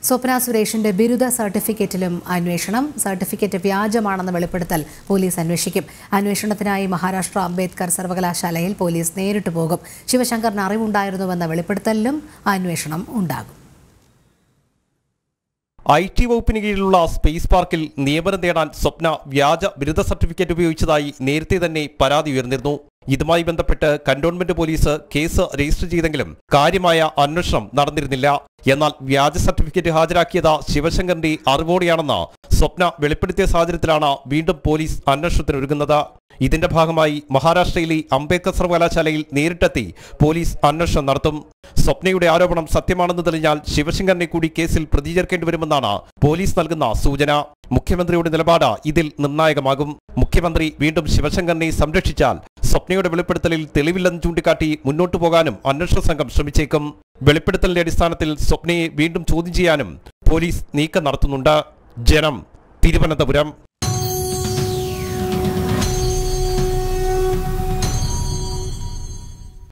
സ്വപ്ന സുരേഷിന്റെ ബിരുദ സർട്ടിഫിക്കറ്റിലും അന്വേഷണം സർട്ടിഫിക്കറ്റ് വ്യാജമാണെന്ന് വെളിപ്പെടുത്തൽ പോലീസ് അന്വേഷിക്കും അന്വേഷണത്തിനായി മഹാരാഷ്ട്ര അംബേദ്കർ സർവകലാശാലയിൽ പോലീസ് നേരിട്ട് പോകും ശിവശങ്കറിന് അറിവുണ്ടായിരുന്നുവെന്ന വെളിപ്പെടുത്തലിലും അന്വേഷണം ഉണ്ടാകും ഐ ടി വകുപ്പിന് കീഴിലുള്ള സ്പേസ് പാർക്കിൽ നിയമനം നേടാൻ സ്വപ്ന വ്യാജ ബിരുദ സർട്ടിഫിക്കറ്റ് ഉപയോഗിച്ചതായി നേരത്തെ തന്നെ പരാതി ഉയർന്നിരുന്നു ഇതുമായി ബന്ധപ്പെട്ട് കന്റോൺമെന്റ് പോലീസ് കേസ് രജിസ്റ്റർ ചെയ്തെങ്കിലും കാര്യമായ അന്വേഷണം നടന്നിരുന്നില്ല എന്നാൽ വ്യാജ സർട്ടിഫിക്കറ്റ് ഹാജരാക്കിയത് ശിവശങ്കറിന്റെ അറിവോടെയാണെന്ന് സ്വപ്ന വെളിപ്പെടുത്തിയ സാഹചര്യത്തിലാണ് വീണ്ടും പോലീസ് അന്വേഷണത്തിനൊരുങ്ങുന്നത് ഇതിന്റെ ഭാഗമായി മഹാരാഷ്ട്രയിലെ അംബേദ്കർ സർവകലാശാലയിൽ നേരിട്ടെത്തി പോലീസ് അന്വേഷണം നടത്തും സ്വപ്നയുടെ ആരോപണം സത്യമാണെന്ന് തെളിഞ്ഞാൽ ശിവശങ്കറിനെ കൂടി കേസിൽ പ്രതി ചേർക്കേണ്ടി വരുമെന്നാണ് പോലീസ് നൽകുന്ന സൂചന മുഖ്യമന്ത്രിയുടെ നിലപാട് ഇതിൽ നിർണായകമാകും മുഖ്യമന്ത്രി വീണ്ടും ശിവശങ്കറിനെ സംരക്ഷിച്ചാൽ സ്വപ്നയുടെ വെളിപ്പെടുത്തലിൽ തെളിവില്ലെന്ന് ചൂണ്ടിക്കാട്ടി മുന്നോട്ടു പോകാനും അന്വേഷണ സംഘം ശ്രമിച്ചേക്കും വെളിപ്പെടുത്തലിന്റെ അടിസ്ഥാനത്തിൽ സ്വപ്നയെ വീണ്ടും ചോദ്യം ചെയ്യാനും പോലീസ് നീക്കം നടത്തുന്നുണ്ട് ജനം തിരുവനന്തപുരം